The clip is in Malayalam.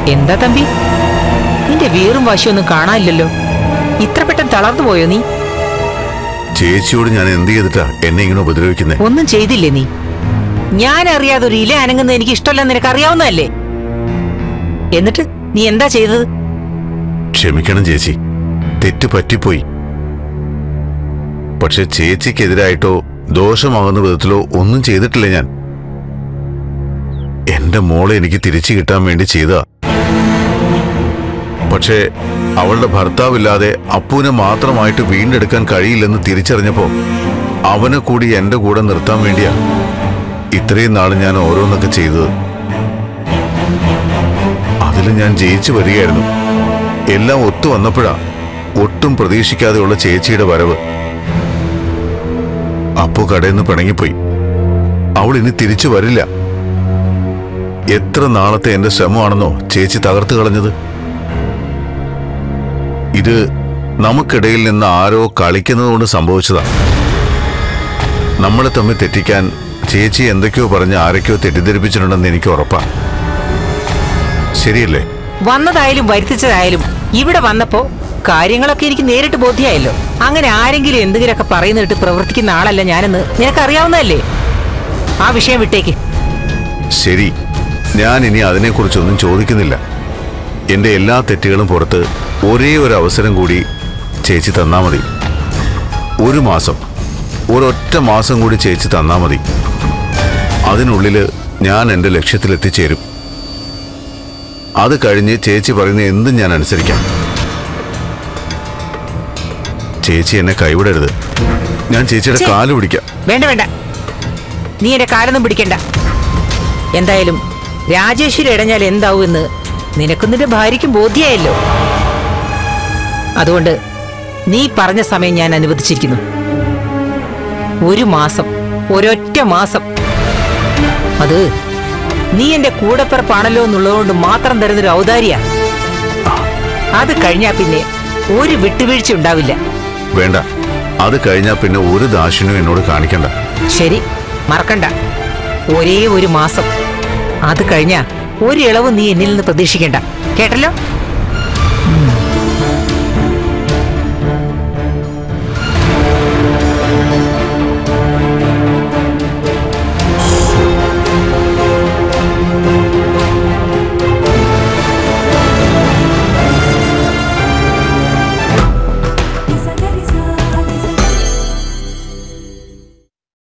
എന്താ തമ്പി നിന്റെ വീറും വാശിയൊന്നും കാണാനില്ലല്ലോ ഇത്ര പെട്ടെന്ന് തളർന്നു പോയോ നീ ചേച്ചിയോട് ഞാൻ എന്ത് ചെയ്തിട്ടാ എന്നെ ഇങ്ങനെ ഉപദ്രവിക്കുന്നേ ഒന്നും ചെയ്തില്ലേ നീ ഞാൻ അറിയാതെ ഒരു ഇല അനങ്ങുന്നത് എനിക്ക് ഇഷ്ടമല്ലെന്ന് നിനക്ക് അറിയാവുന്നതല്ലേ എന്നിട്ട് നീ എന്താ ചെയ്തത് ക്ഷമിക്കണം ചേച്ചി തെറ്റ് പറ്റിപ്പോയി പക്ഷെ ചേച്ചിക്കെതിരായിട്ടോ ദോഷമാകുന്ന വിധത്തിലോ ഒന്നും ചെയ്തിട്ടില്ല ഞാൻ എന്റെ മോളെ എനിക്ക് തിരിച്ചു കിട്ടാൻ വേണ്ടി ചെയ്തതാ പക്ഷേ അവളുടെ ഭർത്താവില്ലാതെ അപ്പുവിനെ മാത്രമായിട്ട് വീണ്ടെടുക്കാൻ കഴിയില്ലെന്ന് തിരിച്ചറിഞ്ഞപ്പോ അവനെ കൂടി എന്റെ കൂടെ നിർത്താൻ വേണ്ടിയാ ഇത്രയും നാൾ ഞാൻ ഓരോന്നൊക്കെ ചെയ്തത് അതിൽ ഞാൻ ജയിച്ചു വരികയായിരുന്നു എല്ലാം ഒത്തു വന്നപ്പോഴാ ഒട്ടും പ്രതീക്ഷിക്കാതെയുള്ള ചേച്ചിയുടെ വരവ് അപ്പു കടയിൽ നിന്ന് പിണങ്ങിപ്പോയി അവൾ ഇനി തിരിച്ചു വരില്ല എത്ര നാളത്തെ എന്റെ ശ്രമമാണെന്നോ ചേച്ചി തകർത്തു കളഞ്ഞത് ഇത് നമുക്കിടയിൽ നിന്ന് ആരോ കളിക്കുന്നതുകൊണ്ട് സംഭവിച്ചതാ നമ്മളെ തമ്മിൽ തെറ്റിക്കാൻ ചേച്ചി എന്തൊക്കെയോ പറഞ്ഞ് ആരൊക്കെയോ തെറ്റിദ്ധരിപ്പിച്ചിട്ടുണ്ടെന്ന് എനിക്ക് ഉറപ്പാ ശരിയല്ലേ വന്നതായാലും വരുത്തിച്ചതായാലും ഇവിടെ വന്നപ്പോ കാര്യങ്ങളൊക്കെ എനിക്ക് നേരിട്ട് ബോധ്യമായല്ലോ അങ്ങനെ ആരെങ്കിലും എന്തെങ്കിലുമൊക്കെ പറയുന്നിട്ട് പ്രവർത്തിക്കുന്ന ആളല്ല ഞാനെന്ന് നിനക്കറിയാവുന്നതല്ലേ ആ വിഷയം വിട്ടേക്ക് ശരി ഞാൻ ഇനി അതിനെക്കുറിച്ചൊന്നും ചോദിക്കുന്നില്ല എന്റെ എല്ലാ തെറ്റുകളും പുറത്ത് ഒരേ ഒരു അവസരം കൂടി ചേച്ചി തന്നാ മതി ഒരു മാസം ഒരൊറ്റ മാസം കൂടി ചേച്ചി തന്നാ മതി അതിനുള്ളിൽ ഞാൻ എൻ്റെ ലക്ഷ്യത്തിലെത്തിച്ചേരും അത് കഴിഞ്ഞ് ചേച്ചി പറയുന്ന എന്തും ഞാൻ അനുസരിക്കാം ചേച്ചി എന്നെ കൈവിടരുത് ഞാൻ ചേച്ചിയുടെ ഛെ. കാല് പിടിക്കാം വേണ്ട വേണ്ട നീ എന്റെ കാലൊന്നും പിടിക്കണ്ട എന്തായാലും രാജേശ്വരി ഇടഞ്ഞാൽ എന്താവുമെന്ന് നിനക്കും നിന്റെ ഭാര്യയ്ക്കും ബോധ്യായല്ലോ അതുകൊണ്ട് നീ പറഞ്ഞ സമയം ഞാൻ അനുവദിച്ചിരിക്കുന്നു ഒരു മാസം ഒരൊറ്റ മാസം അത് നീ എന്റെ കൂടപ്പിറപ്പാണല്ലോ എന്നുള്ളതുകൊണ്ട് മാത്രം തരുന്നൊരു ഔദാര്യ അത് കഴിഞ്ഞാ പിന്നെ ഒരു വിട്ടുവീഴ്ച ഉണ്ടാവില്ല വേണ്ട അത് കഴിഞ്ഞാൽ പിന്നെ ഒരു ദാക്ഷിണ്യം എന്നോട് കാണിക്കണ്ട ശരി മറക്കണ്ട ഒരേ ഒരു മാസം അത് കഴിഞ്ഞാ ഒരു ഇളവ് നീ എന്നിൽ നിന്ന് പ്രതീക്ഷിക്കണ്ട കേട്ടല്ലോ